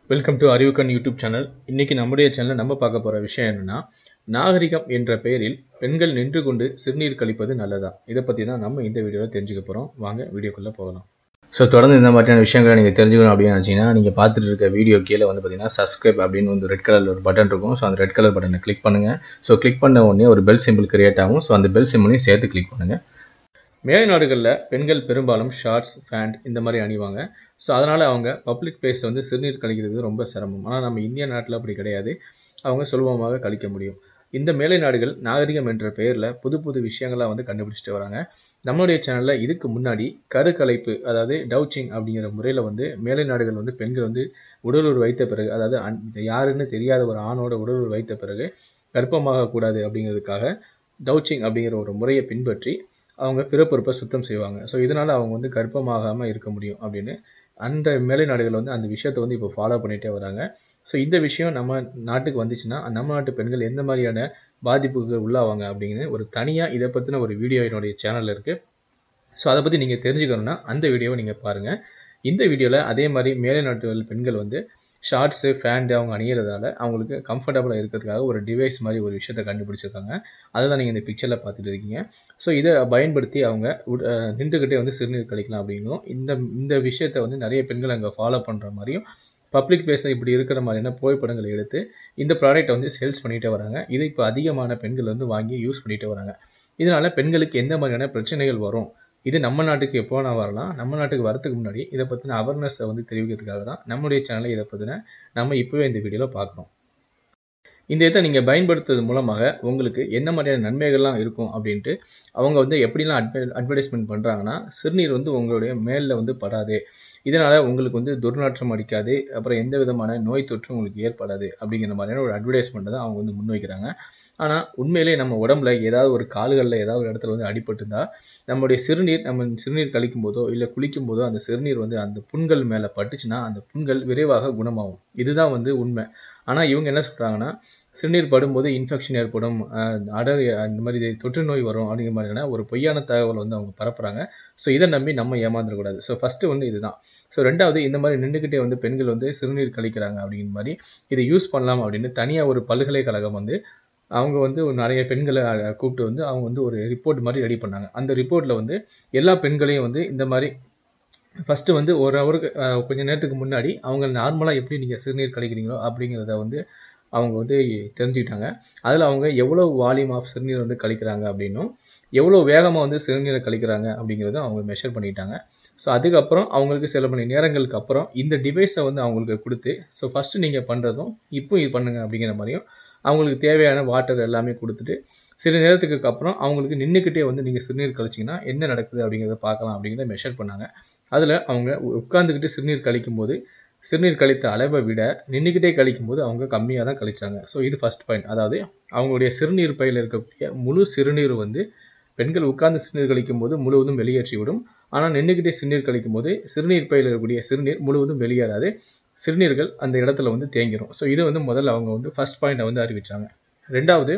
welcome to Arivukkan YouTube channel இன்னைக்கு நம்முடைய சேனலில் நம்ம பார்க்க போகிற விஷயம் என்னன்னா நாகரிகம் என்ற பெயரில் பெண்கள் நின்று கொண்டு சிறுநீர் கழிப்பது நல்லதா இதை பற்றி தான் நம்ம இந்த வீடியோவில் தெரிஞ்சுக்க போகிறோம் வாங்க வீடியோக்குள்ளே போகலாம் ஸோ தொடர்ந்து இந்த மாதிரியான விஷயங்களை நீங்கள் தெரிஞ்சுக்கணும் அப்படின்னு நினச்சிங்கன்னா நீங்கள் பார்த்துட்டு இருக்க வீடியோ கீழே வந்து பார்த்தீங்கன்னா சப்ஸ்கிரைப் அப்படின்னு வந்து ரெட் கலரில் ஒரு பட்டன் இருக்கும் ஸோ அந்த ரெட் கலர் பட்டனை கிளிக் பண்ணுங்கள் ஸோ கிளிக் பண்ண உடனே ஒரு பெல் சிம்பிள் கிரியேட் ஆகும் ஸோ அந்த பெல் சிம்பிளையும் சேர்த்து கிளிக் பண்ணுங்கள் மேலை நாடுகளில் பெண்கள் பெரும்பாலும் ஷார்ட்ஸ் பேண்ட் இந்த மாதிரி அணிவாங்க ஸோ அதனால் அவங்க பப்ளிக் பிளேஸ் வந்து சிறுநீர் கழிக்கிறது ரொம்ப சிரமம் ஆனால் நம்ம இந்திய நாட்டில் அப்படி கிடையாது அவங்க சுலபமாக கழிக்க முடியும் இந்த மேலை நாடுகள் நாகரிகம் என்ற பெயரில் புது புது விஷயங்களாக வந்து கண்டுபிடிச்சிட்டு வராங்க நம்மளுடைய சேனலில் இதுக்கு முன்னாடி கருக்கலைப்பு அதாவது டவுச்சிங் அப்படிங்கிற முறையில் வந்து மேலை நாடுகள் வந்து பெண்கள் வந்து உடலுறு வைத்த பிறகு அதாவது அன் யாருன்னு தெரியாத ஒரு ஆணோட உடலுறு வைத்த பிறகு கர்ப்பமாக கூடாது அப்படிங்கிறதுக்காக டவுச்சிங் அப்படிங்கிற ஒரு முறையை பின்பற்றி அவங்க பிறப்புறுப்பை சுத்தம் செய்வாங்க ஸோ இதனால் அவங்க வந்து கர்ப்பமாகாமல் இருக்க முடியும் அப்படின்னு அந்த மேலை நாடுகள் வந்து அந்த விஷயத்தை வந்து இப்போ ஃபாலோ பண்ணிகிட்டே வராங்க ஸோ இந்த விஷயம் நம்ம நாட்டுக்கு வந்துச்சுன்னா நம்ம நாட்டு பெண்கள் எந்த மாதிரியான பாதிப்புகள் உள்ளாவாங்க அப்படிங்கிறது ஒரு தனியாக இதை பற்றின ஒரு வீடியோ என்னுடைய சேனலில் இருக்குது ஸோ அதை பற்றி நீங்கள் தெரிஞ்சுக்கணுன்னா அந்த வீடியோவை நீங்கள் பாருங்கள் இந்த வீடியோவில் அதே மாதிரி மேலை நாட்டு பெண்கள் வந்து ஷார்ட்ஸு ஃபேண்டு அவங்க அணியிறதால அவங்களுக்கு கம்ஃபர்டபுளாக இருக்கிறதுக்காக ஒரு டிவைஸ் மாதிரி ஒரு விஷயத்தை கண்டுபிடிச்சிருக்காங்க அதை தான் நீங்கள் இந்த பிக்சரில் பார்த்துட்டு இருக்கீங்க ஸோ இதை பயன்படுத்தி அவங்க நின்றுக்கிட்டே வந்து சிறுநீர் கழிக்கலாம் அப்படின்னும் இந்த இந்த விஷயத்தை வந்து நிறைய பெண்கள் அங்கே ஃபாலோ பண்ணுற மாதிரியும் பப்ளிக் பிளேஸில் இப்படி இருக்கிற மாதிரியான புகைப்படங்களை எடுத்து இந்த ப்ராடக்ட்டை வந்து சேல்ஸ் பண்ணிகிட்டே வராங்க இதை இப்போ அதிகமான பெண்கள் வந்து வாங்கி யூஸ் பண்ணிகிட்டே வராங்க இதனால் பெண்களுக்கு எந்த மாதிரியான பிரச்சனைகள் வரும் இது நம்ம நாட்டுக்கு எப்போ நான் வரலாம் நம்ம நாட்டுக்கு வரதுக்கு முன்னாடி இதை பற்றின அவேர்னஸை வந்து தெரிவிக்கிறதுக்காக தான் நம்மளுடைய சேனலை இதை பற்றின நம்ம இப்போவே இந்த வீடியோவில் பார்க்குறோம் இந்த இதை நீங்கள் பயன்படுத்துறது மூலமாக உங்களுக்கு என்ன மாதிரியான நன்மைகள்லாம் இருக்கும் அப்படின்ட்டு அவங்க வந்து எப்படிலாம் அட்வ அட்வர்டைஸ்மெண்ட் பண்ணுறாங்கன்னா சிறுநீர் வந்து உங்களுடைய மேலில் வந்து படாது இதனால் உங்களுக்கு வந்து துர்நாற்றம் அடிக்காது அப்புறம் எந்த விதமான நோய் தொற்றும் உங்களுக்கு ஏற்படாது அப்படிங்கிற மாதிரியான ஒரு அட்வர்டைஸ்மெண்ட்டை தான் அவங்க வந்து முன்வைக்கிறாங்க ஆனால் உண்மையிலே நம்ம உடம்புல ஏதாவது ஒரு கால்களில் ஏதாவது ஒரு இடத்துல வந்து அடிபட்டுருந்தா நம்மளுடைய சிறுநீர் நம்ம சிறுநீர் கழிக்கும் போதோ இல்லை குளிக்கும் போதோ அந்த சிறுநீர் வந்து அந்த புண்கள் மேலே பட்டுச்சுன்னா அந்த புண்கள் விரைவாக குணமாகும் இதுதான் வந்து உண்மை ஆனால் இவங்க என்ன சொல்கிறாங்கன்னா சிறுநீர் படும்போது இன்ஃபெக்ஷன் ஏற்படும் அடர் இந்த மாதிரி தொற்று நோய் வரும் அப்படிங்கிற மாதிரியான ஒரு பொய்யான தகவல் வந்து அவங்க பரப்புகிறாங்க ஸோ இதை நம்பி நம்ம ஏமாந்துடக்கூடாது ஸோ ஃபஸ்ட்டு வந்து இதுதான் ஸோ ரெண்டாவது இந்த மாதிரி நின்றுக்கிட்டே வந்து பெண்கள் வந்து சிறுநீர் கழிக்கிறாங்க அப்படிங்கிற மாதிரி இதை யூஸ் பண்ணலாம் அப்படின்னு தனியாக ஒரு பல்கலைக்கழகம் வந்து அவங்க வந்து நிறைய பெண்களை கூப்பிட்டு வந்து அவங்க வந்து ஒரு ரிப்போர்ட் மாதிரி ரெடி பண்ணாங்க அந்த ரிப்போர்ட்டில் வந்து எல்லா பெண்களையும் வந்து இந்த மாதிரி ஃபஸ்ட்டு வந்து ஒரு ஹவருக்கு கொஞ்சம் நேரத்துக்கு முன்னாடி அவங்க நார்மலாக எப்படி நீங்கள் சிறுநீர் கழிக்கிறீங்களோ அப்படிங்கிறத வந்து அவங்க வந்து தெரிஞ்சுக்கிட்டாங்க அதில் அவங்க எவ்வளோ வால்யூம் ஆஃப் சிறுநீர் வந்து கழிக்கிறாங்க அப்படின்னும் எவ்வளோ வேகமாக வந்து சிறுநீரை கழிக்கிறாங்க அப்படிங்கிறத அவங்க மெஷர் பண்ணிட்டாங்க ஸோ அதுக்கப்புறம் அவங்களுக்கு சில மணி நேரங்களுக்கு அப்புறம் இந்த டிவைஸை வந்து அவங்களுக்கு கொடுத்து ஸோ ஃபஸ்ட்டு நீங்கள் பண்ணுறதும் இப்போ இது பண்ணுங்கள் அப்படிங்கிற மாதிரியும் அவங்களுக்கு தேவையான வாட்டர் எல்லாமே கொடுத்துட்டு சில நேரத்துக்கு அப்புறம் அவங்களுக்கு நின்றுக்கிட்டே வந்து நீங்கள் சிறுநீர் கழிச்சிங்கன்னா என்ன நடக்குது அப்படிங்கிறத பார்க்கலாம் அப்படிங்கிறத மெஷர் பண்ணாங்க அதில் அவங்க உட்காந்துக்கிட்டு சிறுநீர் கழிக்கும் போது சிறுநீர் கழித்த அளவை விட நின்றுக்கிட்டே கழிக்கும் போது அவங்க கம்மியாக தான் கழிச்சாங்க ஸோ இது ஃபஸ்ட் பாயிண்ட் அதாவது அவங்களுடைய சிறுநீர் பையில் இருக்கக்கூடிய முழு சிறுநீர் வந்து பெண்கள் உட்கார்ந்து சிறுநீர் கழிக்கும் போது முழுவதும் வெளியேற்றி விடும் ஆனால் நின்றுக்கிட்டே சிறுநீர் கழிக்கும் போது சிறுநீர் பையில் இருக்கக்கூடிய சிறுநீர் முழுவதும் வெளியேறாது சிறுநீர்கள் அந்த இடத்துல வந்து தேங்கிடும் ஸோ இது வந்து முதல்ல அவங்க வந்து ஃபஸ்ட் பாயிண்ட்டை வந்து அறிவித்தாங்க ரெண்டாவது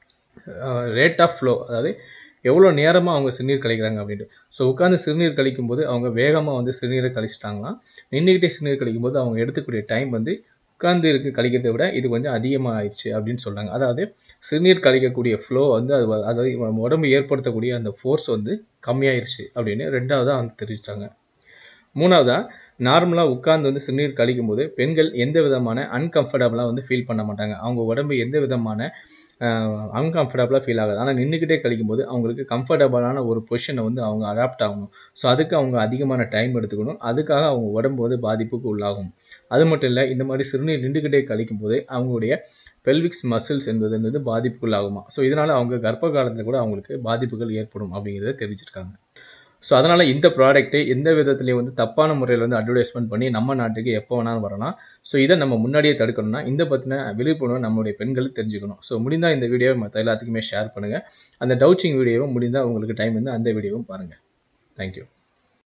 ரேட் ஆஃப் ஃப்ளோ அதாவது எவ்வளோ நேரமாக அவங்க சிறுநீர் கழிக்கிறாங்க அப்படின்ட்டு ஸோ உட்காந்து சிறுநீர் கழிக்கும் போது அவங்க வேகமாக வந்து சிறுநீரை கழிச்சிட்டாங்களாம் நின்றுக்கிட்டே சிறுநீர் கழிக்கும் போது அவங்க எடுத்துக்கூடிய டைம் வந்து உட்கார்ந்து இருக்கு கழிக்கிறதை விட இது கொஞ்சம் அதிகமாக ஆயிடுச்சு அப்படின்னு சொல்கிறாங்க அதாவது சிறுநீர் கழிக்கக்கூடிய ஃப்ளோ வந்து அது அதாவது உடம்பு ஏற்படுத்தக்கூடிய அந்த ஃபோர்ஸ் வந்து கம்மியாயிருச்சு அப்படின்னு ரெண்டாவதாக அவங்க தெரிவித்தாங்க மூணாவதாக நார்மலாக உட்கார்ந்து வந்து சிறுநீர் கழிக்கும் போது பெண்கள் எந்த விதமான அன்கம்ஃபர்டபுளாக வந்து ஃபீல் பண்ண மாட்டாங்க அவங்க உடம்பு எந்த விதமான அன்கம்ஃபர்டபுளாக ஃபீல் ஆகாது ஆனால் நின்றுக்கிட்டே கழிக்கும் போது அவங்களுக்கு கம்ஃபர்டபுளான ஒரு பொசிஷனை வந்து அவங்க அடாப்ட் ஆகணும் ஸோ அதுக்கு அவங்க அதிகமான டைம் எடுத்துக்கணும் அதுக்காக அவங்க உடம்பு வந்து பாதிப்புக்கு உள்ளாகும் அது மட்டும் இல்லை இந்த மாதிரி சிறுநீர் நின்றுக்கிட்டே கழிக்கும் போது அவங்களுடைய பெல்விக்ஸ் மசில்ஸ் என்பது வந்து பாதிப்புக்குள்ளாகுமா ஸோ இதனால் அவங்க கர்ப்ப காலத்தில் கூட அவங்களுக்கு பாதிப்புகள் ஏற்படும் அப்படிங்கிறத தெரிவிச்சிருக்காங்க ஸோ அதனால் இந்த ப்ராடக்ட்டு எந்த விதத்துலேயும் வந்து தப்பான முறையில் வந்து அட்வர்டைஸ்மெண்ட் பண்ணி நம்ம நாட்டுக்கு எப்போ வேணாலும் வரலாம் ஸோ இதை நம்ம முன்னாடியே தடுக்கணும்னா இந்த பற்றின விழிப்புணர்வு நம்மளுடைய பெண்கள் தெரிஞ்சுக்கணும் ஸோ முடிந்தால் இந்த வீடியோவை மற்ற எல்லாத்துக்குமே ஷேர் பண்ணுங்கள் அந்த டவுச்சிங் வீடியோவும் முடிந்தால் உங்களுக்கு டைம் வந்து அந்த வீடியோவும் பாருங்கள் தேங்க்யூ